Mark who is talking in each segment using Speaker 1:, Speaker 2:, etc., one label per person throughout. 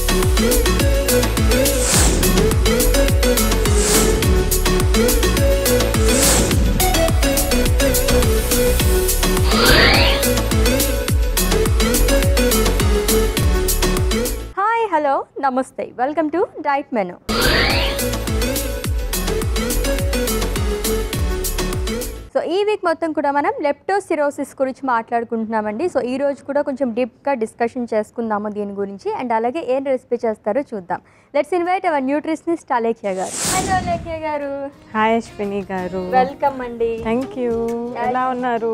Speaker 1: Hi hello namaste welcome to diet menu so ఈ week మొత్తం కూడా మనం లెప్టోసిరోసిస్ గురించి మాట్లాడుకుంటున్నామండి సో ఈ రోజు కూడా కొంచెం డీప్గా డిస్కషన్ చేసుకుందాము దీని గురించి అండ్ అలాగే ఏం రెసిపీ చేస్తారో చూద్దాం let's invite our nutritionist Alekhya గారు హలో అలేఖ్య గారు
Speaker 2: హాయ్ అశ్విని గారు
Speaker 1: వెల్కమ్ అండి
Speaker 2: థ్యాంక్ యూ ఎలా ఉన్నారు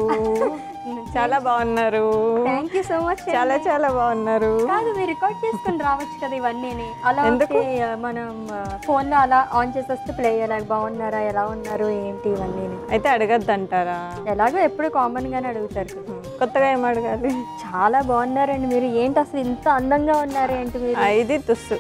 Speaker 2: చాలా బాగున్నారు
Speaker 1: థ్యాంక్ యూ సో మచ్
Speaker 2: చాలా చాలా బాగున్నారు
Speaker 1: కాదు మీరు రికార్డ్ చేసుకుని రావచ్చు కదా ఇవన్నీ అలా
Speaker 2: ఎందుకు?
Speaker 1: ఉంటే, ఆ, మనం ఫోన్ లో అలా ఆన్ చేసేస్తే ప్లే అయ్యేలాగా బాగున్నారా ఎలా ఉన్నారు ఏంటి ఇవన్నీ
Speaker 2: అయితే అడగద్దు అంటారా
Speaker 1: ఎలాగో ఎప్పుడు కామన్ గానే అడుగుతారు కదా
Speaker 2: కొత్తగా ఏం అడగాలి
Speaker 1: చాలా బాగున్నారండి మీరు ఏంటి అసలు ఇంత అందంగా ఉన్నారు ఏంటి మీరు
Speaker 2: ఆ, ఇది తుస్సు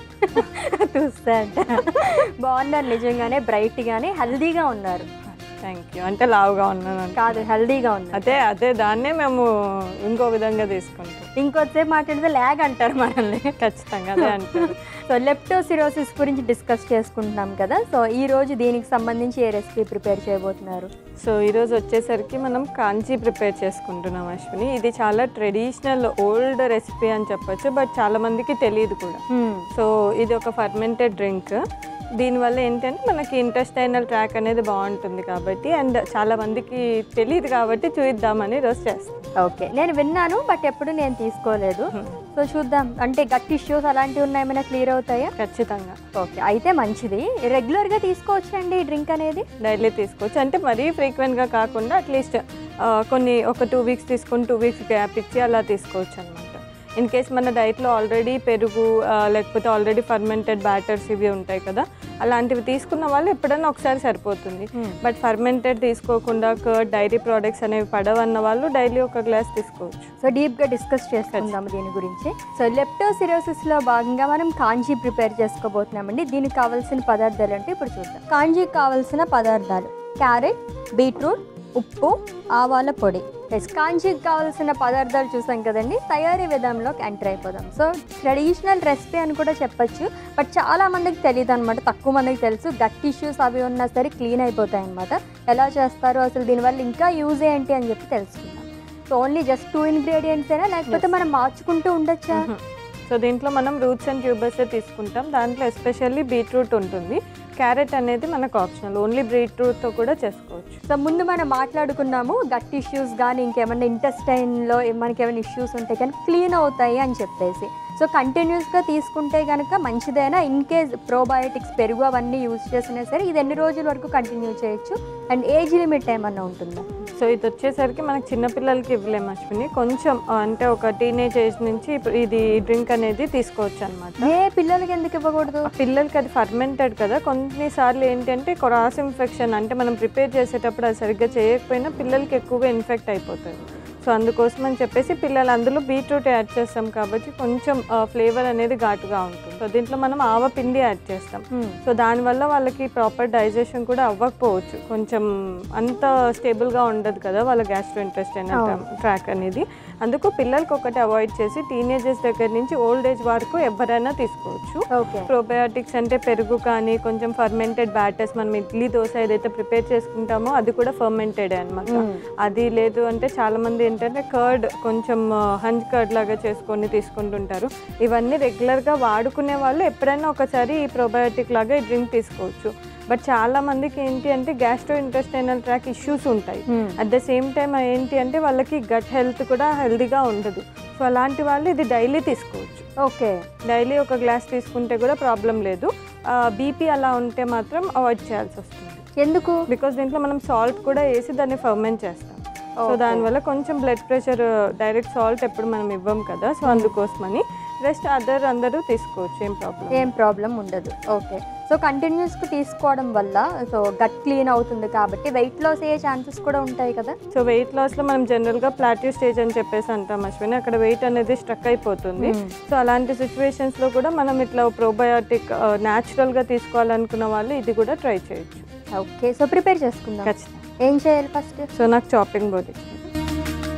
Speaker 1: చూస్తే అంట బాగున్నారు నిజంగానే బ్రైట్ గానే హెల్దీగా ఉన్నారు
Speaker 2: థ్యాంక్ యూ అంటే లావుగా ఉన్నాను అంట.
Speaker 1: కాదు హెల్దీగా ఉన్నారు
Speaker 2: అదే అదే దాన్నే మేము ఇంకో విధంగా తీసుకుంటాం
Speaker 1: ఇంకొద్దిసేపు మాట్లాడితే ల్యాగ్ అంటారు మనల్ని
Speaker 2: ఖచ్చితంగా అదే అంటారు
Speaker 1: సో లెప్టోసిరోసిస్ గురించి డిస్కస్ చేసుకుంటున్నాం కదా సో ఈ రోజు దీనికి సంబంధించి ఏ రెసిపీ ప్రిపేర్ చేయబోతున్నారు
Speaker 2: సో ఈరోజు వచ్చేసరికి మనం కాంచీ ప్రిపేర్ చేసుకుంటున్నాం అశ్విని ఇది చాలా ట్రెడిషనల్ ఓల్డ్ రెసిపీ అని చెప్పొచ్చు బట్ చాలా మందికి తెలియదు కూడా సో ఇది ఒక ఫర్మెంటెడ్ డ్రింక్ దీనివల్ల ఏంటంటే మనకి ఇంటెస్టైనల్ ట్రాక్ అనేది బాగుంటుంది కాబట్టి అండ్ చాలా మందికి తెలియదు కాబట్టి చూద్దామని రోజు చేస్తాం
Speaker 1: ఓకే నేను విన్నాను బట్ ఎప్పుడు నేను తీసుకోలేదు సో చూద్దాం అంటే గట్ ఇష్యూస్ అలాంటివి ఉన్నాయి ఏమైనా క్లియర్ అవుతాయా
Speaker 2: ఖచ్చితంగా
Speaker 1: ఓకే అయితే మంచిది రెగ్యులర్గా తీసుకోవచ్చండి ఈ డ్రింక్ అనేది
Speaker 2: డైలీ తీసుకోవచ్చు అంటే మరీ ఫ్రీక్వెంట్గా కాకుండా అట్లీస్ట్ కొన్ని ఒక టూ వీక్స్ తీసుకొని టూ వీక్స్ గ్యాప్ ఇచ్చి అలా తీసుకోవచ్చు అనమాట ఇన్ కేస్ మన డైట్లో ఆల్రెడీ పెరుగు ఆ, లేకపోతే ఆల్రెడీ ఫర్మెంటెడ్ బ్యాటర్స్ ఇవి ఉంటాయి కదా అలాంటివి తీసుకున్న వాళ్ళు ఎప్పుడైనా ఒకసారి సరిపోతుంది బట్ ఫర్మెంటెడ్ తీసుకోకుండా కర్డ్ డైరీ ప్రోడక్ట్స్ అనేవి పడవన్న వాళ్ళు డైలీ ఒక గ్లాస్ తీసుకోవచ్చు
Speaker 1: సో డీప్గా డిస్కస్ చేసుకుందాం దీని గురించి సో లెప్టోసిరోసిస్లో భాగంగా మనం కాంజీ ప్రిపేర్ చేసుకోబోతున్నామండి దీనికి కావాల్సిన పదార్థాలు అంటే ఇప్పుడు చూద్దాం కాంజీకి కావాల్సిన పదార్థాలు క్యారెట్ బీట్రూట్ ఉప్పు ఆవాల పొడి ఎస్ కాంజీకి కావాల్సిన పదార్థాలు చూసాం కదండి తయారీ విధానంలోకి ఎంటర్ అయిపోదాం సో ట్రెడిషనల్ రెసిపీ అని కూడా చెప్పొచ్చు బట్ చాలా మందికి తెలియదు అనమాట తక్కువ మందికి తెలుసు గట్ ఇష్యూస్ అవి ఉన్నా సరే క్లీన్ అయిపోతాయి అనమాట ఎలా చేస్తారు అసలు దీనివల్ల ఇంకా యూజ్ ఏంటి అని చెప్పి తెలుసుకుందాం so only just two ingredients అయినా లేకపోతే మనం మార్చుకుంటూ ఉండొచ్చా
Speaker 2: సో దీంట్లో మనం రూట్స్ అండ్ ట్యూబర్సే తీసుకుంటాం దాంట్లో ఎస్పెషల్లీ బీట్రూట్ ఉంటుంది క్యారెట్ అనేది మనకు ఆప్షనల్ ఓన్లీ బీట్రూట్తో కూడా చేసుకోవచ్చు
Speaker 1: సో ముందు మనం మాట్లాడుకున్నాము గట్ ఇష్యూస్ కానీ ఇంకేమైనా ఇంటెస్టైన్లో మనకి ఏమైనా ఇష్యూస్ ఉంటే కానీ క్లీన్ అవుతాయి అని చెప్పేసి సో కంటిన్యూస్గా తీసుకుంటే కనుక మంచిదైనా ఇన్ కేస్ ప్రోబయోటిక్స్ పెరుగు అవన్నీ యూజ్ చేసినా సరే ఇది ఎన్ని రోజుల వరకు కంటిన్యూ చేయొచ్చు అండ్ ఏజ్ లిమిట్ ఏమన్నా ఉంటుందా
Speaker 2: సో ఇది వచ్చేసరికి మనకి చిన్నపిల్లలకి ఇవ్వలేము అశ్విని కొంచెం ఆ, అంటే ఒక టీనేజ్ ఏజ్ నుంచి ఇప్పుడు ఇది డ్రింక్ అనేది తీసుకోవచ్చు అనమాట
Speaker 1: ఏ పిల్లలకి ఎందుకు ఇవ్వకూడదు
Speaker 2: పిల్లలకి అది ఫర్మెంటెడ్ కదా కొన్నిసార్లు ఏంటంటే క్రాస్ ఇన్ఫెక్షన్ అంటే మనం ప్రిపేర్ చేసేటప్పుడు అది సరిగ్గా చేయకపోయినా పిల్లలకి ఎక్కువగా ఇన్ఫెక్ట్ అయిపోతుంది సో అందుకోసం అని చెప్పేసి పిల్లలు అందులో బీట్రూట్ యాడ్ చేస్తాం కాబట్టి కొంచెం ఫ్లేవర్ అనేది ఘాటుగా ఉంటుంది సో దీంట్లో మనం ఆవ పిండి యాడ్ చేస్తాం సో దానివల్ల వాళ్ళకి ప్రాపర్ డైజెషన్ కూడా అవ్వకపోవచ్చు కొంచెం అంత స్టేబుల్గా ఉండదు కదా వాళ్ళ గ్యాస్ట్రో ఇంటెస్టైనల్ ట్రాక్ అనేది అందుకు పిల్లలకి ఒకటి అవాయిడ్ చేసి టీనేజర్స్ దగ్గర నుంచి ఓల్డ్ ఏజ్ వరకు ఎవరైనా తీసుకోవచ్చు
Speaker 1: ఓకే
Speaker 2: ప్రోబయాటిక్స్ అంటే పెరుగు కానీ కొంచెం ఫర్మెంటెడ్ బ్యాటర్స్ మనం ఇడ్లీ దోశ ఏదైతే ప్రిపేర్ చేసుకుంటామో అది కూడా ఫర్మెంటెడ్ అనమాట అది లేదు అంటే చాలా మంది ఏంటంటే కర్డ్ కొంచెం హంజ్ కర్డ్ లాగా చేసుకొని తీసుకుంటుంటారు ఇవన్నీ రెగ్యులర్గా వాడుకునే వాళ్ళు ఎప్పుడైనా ఒకసారి ఈ ప్రోబయాటిక్ లాగా ఈ డ్రింక్ తీసుకోవచ్చు బట్ చాలా మందికి ఏంటి అంటే గ్యాస్ట్రో ఇంటెస్టైనల్ ట్రాక్ ఇష్యూస్ ఉంటాయి అట్ ద సేమ్ టైం ఏంటి అంటే వాళ్ళకి గట్ హెల్త్ కూడా హెల్తీగా ఉండదు సో అలాంటి వాళ్ళు ఇది డైలీ తీసుకోవచ్చు
Speaker 1: ఓకే
Speaker 2: డైలీ ఒక గ్లాస్ తీసుకుంటే కూడా ప్రాబ్లం లేదు బీపీ అలా ఉంటే మాత్రం అవాయిడ్ చేయాల్సి వస్తుంది
Speaker 1: ఎందుకు
Speaker 2: బికాస్ దీంట్లో మనం సాల్ట్ కూడా వేసి దాన్ని ఫర్మెంట్ చేస్తాం సో దానివల్ల కొంచెం బ్లడ్ ప్రెషర్ డైరెక్ట్ సాల్ట్ ఎప్పుడు మనం ఇవ్వం కదా సో అందుకోసమని రెస్ట్ అదర్ అందరూ తీసుకోవచ్చు ఏం ప్రాబ్లం
Speaker 1: ఏం ప్రాబ్లం ఉండదు ఓకే సో కంటిన్యూస్గా తీసుకోవడం వల్ల సో గట్ క్లీన్ అవుతుంది కాబట్టి వెయిట్ లాస్ అయ్యే ఛాన్సెస్ కూడా ఉంటాయి కదా
Speaker 2: సో వెయిట్ లాస్లో మనం జనరల్గా ప్లాట్యూ స్టేజ్ అని చెప్పేసి అంటాం అశ్విని అక్కడ వెయిట్ అనేది స్ట్రక్ అయిపోతుంది సో అలాంటి సిచ్యువేషన్స్లో కూడా మనం ఇట్లా ప్రోబయాటిక్ న్యాచురల్గా తీసుకోవాలనుకున్న వాళ్ళు ఇది కూడా ట్రై చేయొచ్చు
Speaker 1: ఓకే సో ప్రిపేర్ చేసుకుందాం
Speaker 2: ఖచ్చితంగా
Speaker 1: ఏం చేయాలి ఫస్ట్
Speaker 2: సో నాకు చాపింగ్ బోర్డ్ ఇచ్చింది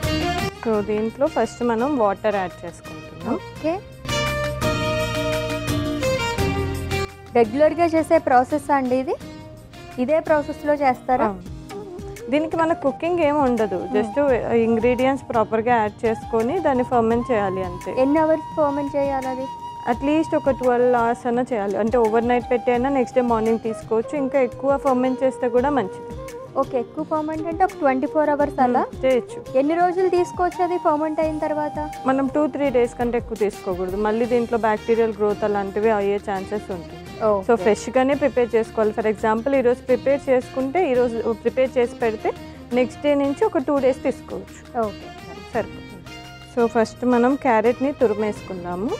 Speaker 2: సో దీంట్లో ఫస్ట్ మనం వాటర్ యాడ్ చేసుకుంటున్నాం
Speaker 1: ఓకే రెగ్యులర్గా చేసే ప్రాసెస్ అండి ఇది ఇదే ప్రాసెస్లో చేస్తారా
Speaker 2: దీనికి మన కుకింగ్ ఏమి ఉండదు జస్ట్ ఇంగ్రీడియంట్స్ ప్రాపర్గా యాడ్ చేసుకొని దాన్ని ఫర్మెంట్ చేయాలి అంతే
Speaker 1: ఎన్ని అవర్స్ ఫర్మెంట్ చేయాలి అది
Speaker 2: అట్లీస్ట్ ఒక ట్వెల్వ్ అవర్స్ అన్న చేయాలి అంటే ఓవర్ నైట్ పెట్టి అయినా నెక్స్ట్ డే మార్నింగ్ తీసుకోవచ్చు ఇంకా ఎక్కువ ఫర్మెంట్ చేస్తే కూడా మంచిది
Speaker 1: ఓకే ఎక్కువ ఫర్మెంట్ అంటే ఒక ట్వంటీ ఫోర్ అవర్స్ అలా
Speaker 2: చేయొచ్చు
Speaker 1: ఎన్ని రోజులు తీసుకోవచ్చు అది ఫర్మెంట్ అయిన తర్వాత
Speaker 2: మనం టూ త్రీ డేస్ కంటే ఎక్కువ తీసుకోకూడదు మళ్ళీ దీంట్లో బ్యాక్టీరియల్ గ్రోత్ అలాంటివి అయ్యే ఛాన్సెస్ ఉంటాయి సో ఫ్రెష్గానే ప్రిపేర్ చేసుకోవాలి ఫర్ ఎగ్జాంపుల్ ఈరోజు ప్రిపేర్ చేసుకుంటే ఈరోజు ప్రిపేర్ చేసి పెడితే నెక్స్ట్ డే నుంచి ఒక టూ డేస్ తీసుకోవచ్చు
Speaker 1: ఓకే
Speaker 2: సరిపోతుంది సో ఫస్ట్ మనం క్యారెట్ని తురిమేసుకుందాము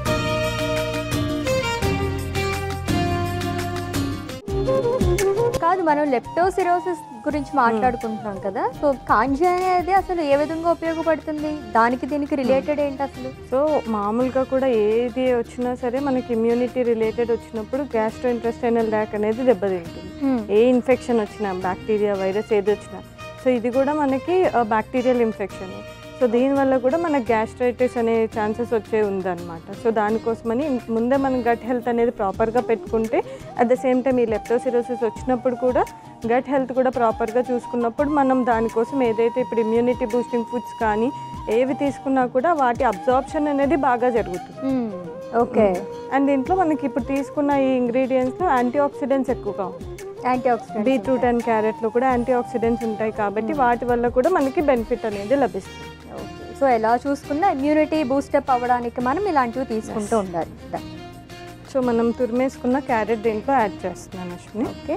Speaker 1: కాదు మనం లెప్టోసిరోసిస్ గురించి మాట్లాడుకుంటున్నాం కదా సో కాంజీ అనేది అసలు ఏ విధంగా ఉపయోగపడుతుంది దానికి దీనికి రిలేటెడ్ ఏంటి అసలు
Speaker 2: సో మామూలుగా కూడా ఏది వచ్చినా సరే మనకి ఇమ్యూనిటీ రిలేటెడ్ వచ్చినప్పుడు గ్యాస్ట్రో ఇంట్రెస్టైనల్ ర్యాక్ అనేది దెబ్బతింటుంది ఏ ఇన్ఫెక్షన్ వచ్చినా బ్యాక్టీరియా వైరస్ ఏది వచ్చినా సో ఇది కూడా మనకి బ్యాక్టీరియల్ ఇన్ఫెక్షన్ సో దీనివల్ల కూడా మనకి గ్యాస్ట్రైటిస్ అనే ఛాన్సెస్ వచ్చే ఉందన్నమాట సో దానికోసమని ముందే మనం గట్ హెల్త్ అనేది ప్రాపర్గా పెట్టుకుంటే అట్ ద సేమ్ టైం ఈ లెప్టోసిరోసిస్ వచ్చినప్పుడు కూడా గట్ హెల్త్ కూడా ప్రాపర్గా చూసుకున్నప్పుడు మనం దానికోసం ఏదైతే ఇప్పుడు ఇమ్యూనిటీ బూస్టింగ్ ఫుడ్స్ కానీ ఏవి తీసుకున్నా కూడా వాటి అబ్జార్ప్షన్ అనేది బాగా జరుగుతుంది
Speaker 1: ఓకే
Speaker 2: అండ్ దీంట్లో మనకి ఇప్పుడు తీసుకున్న ఈ ఇంగ్రీడియంట్స్లో యాంటీ ఆక్సిడెంట్స్ ఎక్కువగా ఉంటాయి
Speaker 1: యాంటీ ఆక్సిడెంట్
Speaker 2: బీట్రూట్ అండ్ క్యారెట్లో కూడా యాంటీ ఆక్సిడెంట్స్ ఉంటాయి కాబట్టి వాటి వల్ల కూడా మనకి బెనిఫిట్ అనేది లభిస్తుంది
Speaker 1: సో ఎలా చూసుకున్నా ఇమ్యూనిటీ బూస్టప్ అవ్వడానికి మనం ఇలాంటివి తీసుకుంటూ ఉండాలి
Speaker 2: సో మనం తురిమేసుకున్న క్యారెట్ దీంట్లో యాడ్ చేస్తున్నాను అశ్విని
Speaker 1: ఓకే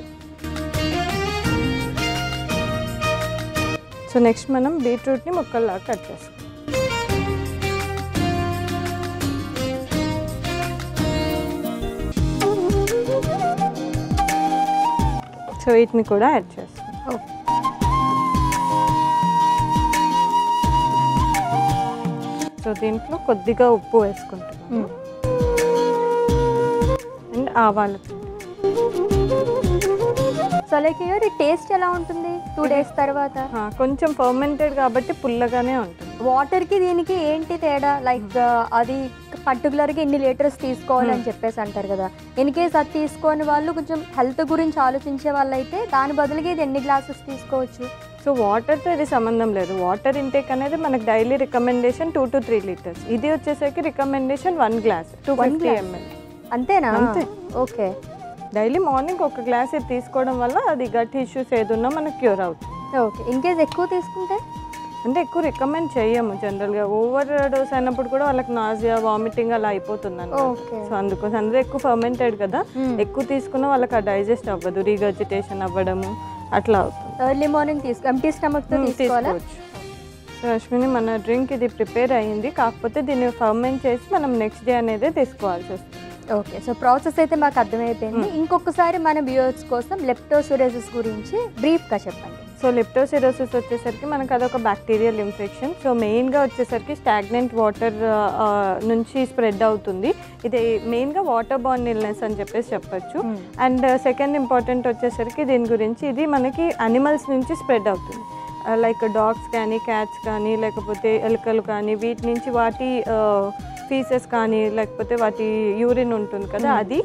Speaker 2: సో నెక్స్ట్ మనం బీట్రూట్ని ముక్కల్లా కట్ చేసుకుంటాం సో వీటిని కూడా యాడ్ చేస్తాం
Speaker 1: ఓకే
Speaker 2: సో దీంట్లో కొద్దిగా ఉప్పు వేసుకుంటున్నాం అండ్ ఆవాల పిండి
Speaker 1: సో లైక్ గారు టేస్ట్ ఎలా ఉంటుంది టూ డేస్ తర్వాత
Speaker 2: ఆ, కొంచెం ఫర్మెంటెడ్ కాబట్టి పుల్లగానే ఉంటుంది
Speaker 1: వాటర్కి దీనికి ఏంటి తేడా లైక్ అది పర్టికులర్గా ఇన్ని లీటర్స్ తీసుకోవాలని చెప్పేసి అంటారు కదా ఇన్ కేస్ అది తీసుకొని వాళ్ళు కొంచెం హెల్త్ గురించి ఆలోచించే వాళ్ళు అయితే దాని బదులుగా ఇది ఎన్ని గ్లాసెస్ తీసుకోవచ్చు
Speaker 2: సో వాటర్తో ఇది సంబంధం లేదు వాటర్ ఇంటేక్ అనేది మనకు daily recommendation two to three litres ఇది వచ్చేసరికి recommendation one glass two
Speaker 1: One
Speaker 2: fifty
Speaker 1: glass?
Speaker 2: ML
Speaker 1: అంతేనా
Speaker 2: అంతే.
Speaker 1: ఓకే
Speaker 2: డైలీ మార్నింగ్ ఒక గ్లాస్ ఇది తీసుకోవడం వల్ల అది గట్ ఇష్యూస్ ఏదున్నా మనకు క్యూర్ అవుతుంది
Speaker 1: ఓకే ఇన్ కేస్ ఎక్కువ తీసుకుంటే
Speaker 2: అంటే ఎక్కువ రికమెండ్ చేయము జనరల్గా ఓవర్ డోస్ అయినప్పుడు కూడా వాళ్ళకి నాజియా వామిటింగ్ అలా అయిపోతుంది
Speaker 1: Okay.
Speaker 2: సో అందుకోసం అందరూ ఎక్కువ ఫర్మెంటెడ్ కదా
Speaker 1: Hmm.
Speaker 2: ఎక్కువ తీసుకున్న వాళ్ళకి ఆ డైజెస్ట్ అవ్వదు రీగర్జిటేషన్ అవ్వడము అట్లా అవుతుంది
Speaker 1: ఎర్లీ మార్నింగ్ తీసుకో ఎంటీ స్టమక్తో
Speaker 2: Hmm,
Speaker 1: తీసుకోవాలా
Speaker 2: తీసుకోవచ్చు సో అశ్విని మన డ్రింక్ ఇది ప్రిపేర్ అయ్యింది కాకపోతే దీన్ని ఫర్మెంట్ చేసి మనం నెక్స్ట్ డే అనేది తీసుకోవాల్సి వస్తుంది
Speaker 1: ఓకే సో ప్రాసెస్ అయితే మాకు అర్థమైపోయింది ఇంకొకసారి మన వ్యూవర్స్ కోసం లెప్టోసోరేసిస్ గురించి బ్రీఫ్గా చెప్పండి
Speaker 2: సో లెప్టోసిరోసిస్ వచ్చేసరికి మనకు అదొక బ్యాక్టీరియల్ ఇన్ఫెక్షన్ సో మెయిన్గా వచ్చేసరికి స్టాగ్నెంట్ వాటర్ నుంచి స్ప్రెడ్ అవుతుంది ఇది మెయిన్గా వాటర్ బార్న్ ఇల్నెస్ అని చెప్పేసి చెప్పొచ్చు
Speaker 1: Hmm.
Speaker 2: అండ్ సెకండ్ ఇంపార్టెంట్ వచ్చేసరికి దీని గురించి ఇది మనకి అనిమల్స్ నుంచి స్ప్రెడ్ అవుతుంది లైక్ డాగ్స్ కానీ క్యాట్స్ కానీ లేకపోతే ఎలుకలు కానీ వీటి నుంచి వాటి ఫీసెస్ కానీ లేకపోతే వాటి యూరిన్ ఉంటుంది కదా అది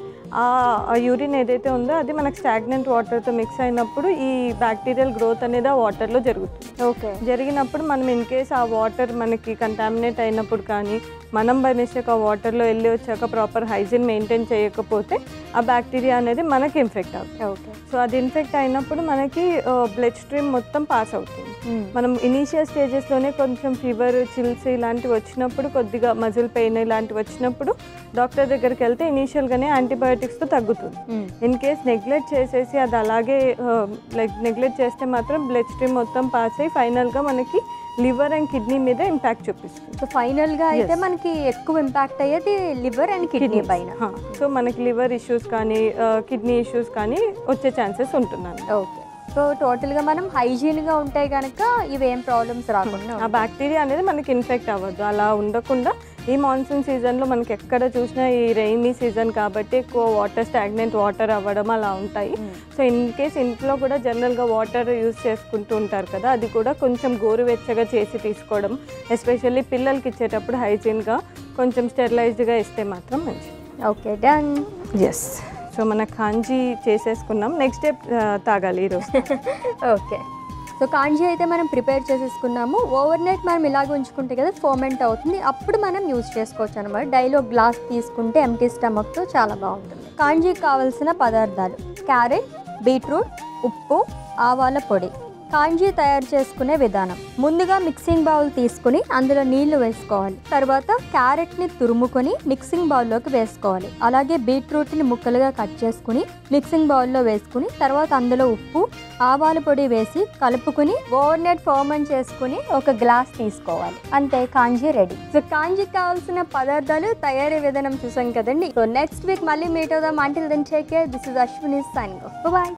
Speaker 2: ఆ యూరిన్ ఏదైతే ఉందో అది మనకి స్టాగ్నెంట్ వాటర్తో మిక్స్ అయినప్పుడు ఈ బ్యాక్టీరియల్ గ్రోత్ అనేది ఆ వాటర్లో జరుగుతుంది
Speaker 1: ఓకే
Speaker 2: జరిగినప్పుడు మనం ఇన్ కేస్ ఆ వాటర్ మనకి కంటామినేట్ అయినప్పుడు కానీ మనం బై మిస్టేక్ ఆ వాటర్లో వెళ్ళి వచ్చాక ప్రాపర్ హైజీన్ మెయింటైన్ చేయకపోతే ఆ బ్యాక్టీరియా అనేది మనకి ఇన్ఫెక్ట్ అవుతుంది
Speaker 1: ఓకే
Speaker 2: సో అది ఇన్ఫెక్ట్ అయినప్పుడు మనకి బ్లడ్ స్ట్రీమ్ మొత్తం పాస్ అవుతుంది మనం ఇనీషియల్ స్టేజెస్లోనే కొంచెం ఫీవర్ చిల్స్ ఇలాంటివి వచ్చినప్పుడు కొద్దిగా మజిల్ పెయిన్ ఇలాంటివి వచ్చినప్పుడు డాక్టర్ దగ్గరికి వెళ్తే ఇనీషియల్గానే యాంటీబయాటిక్స్తో తగ్గుతుంది ఇన్ కేస్ నెగ్లెక్ట్ చేసేసి అది అలాగే లైక్ నెగ్లెక్ట్ చేస్తే మాత్రం బ్లడ్ స్ట్రీమ్ మొత్తం పాస్ అయ్యి ఫైనల్గా మనకి లివర్ అండ్ కిడ్నీ మీద ఇంపాక్ట్ చూపిస్తుంది
Speaker 1: సో ఫైనల్ గా అయితే
Speaker 2: Yes.
Speaker 1: మనకి ఎక్కువ ఇంపాక్ట్ అయ్యేది లివర్ అండ్ కిడ్నీ పైన
Speaker 2: సో మనకి లివర్ ఇష్యూస్ కానీ కిడ్నీ ఇష్యూస్ కానీ వచ్చే ఛాన్సెస్ ఉంటున్నాను
Speaker 1: ఓకే సో టోటల్ గా మనం హైజీన్ గా ఉంటే గనక ఇవేం ప్రాబ్లమ్స్ రాకుండా
Speaker 2: ఆ
Speaker 1: ఉంటాయి.
Speaker 2: బ్యాక్టీరియా అనేది మనకి ఇన్ఫెక్ట్ అవ్వద్దు అలా ఉండకుండా ఈ మాన్సూన్ సీజన్లో మనకి ఎక్కడ చూసినా ఈ రెయినీ సీజన్ కాబట్టి ఎక్కువ వాటర్ స్టాగ్నెంట్ వాటర్ అవ్వడం అలా ఉంటాయి
Speaker 1: Mm.
Speaker 2: సో ఇన్ కేస్ ఇంట్లో కూడా జనరల్గా వాటర్ యూస్ చేసుకుంటూ ఉంటారు కదా అది కూడా కొంచెం గోరువెచ్చగా చేసి తీసుకోవడం ఎస్పెషల్లీ పిల్లలకి ఇచ్చేటప్పుడు హైజీన్గా కొంచెం స్టెరిలైజ్డ్గా ఇస్తే మాత్రం మంచిది
Speaker 1: okay done
Speaker 2: yes so so మన కాంజీ చేసేసుకున్నాం నెక్స్ట్ డే తాగాలి ఈరోజు
Speaker 1: ఓకే సో కాంజీ అయితే మనం ప్రిపేర్ చేసేసుకున్నాము ఓవర్ నైట్ మనం ఇలాగ ఉంచుకుంటే కదా ఫోమెంట్ అవుతుంది అప్పుడు మనం యూజ్ చేసుకోవచ్చు అనమాట డైలీ ఒక గ్లాస్ తీసుకుంటే ఎంటీ స్టమక్తో చాలా బాగుంటుంది కాంజీకి కావాల్సిన పదార్థాలు క్యారెట్ బీట్రూట్ ఉప్పు ఆవాల పొడి కాంజీ తయారు చేసుకునే విధానం ముందుగా మిక్సింగ్ బౌల్ తీసుకుని అందులో నీళ్లు వేసుకోవాలి తర్వాత క్యారెట్ని తురుముకొని మిక్సింగ్ బౌల్లోకి వేసుకోవాలి అలాగే బీట్రూట్ని ముక్కలుగా కట్ చేసుకుని మిక్సింగ్ బౌల్లో వేసుకుని తర్వాత అందులో ఉప్పు ఆవాల పొడి వేసి కలుపుకుని ఓవర్ నైట్ ఫర్మెంట్ చేసుకుని ఒక గ్లాస్ తీసుకోవాలి అంతే కాంజీ రెడీ సో కాంజీకి కావాల్సిన పదార్థాలు తయారీ విధానం చూసాం కదండి సో నెక్స్ట్ వీక్ మళ్ళీ మీట్ అవుదాం until then take care this is Ashwini sign bye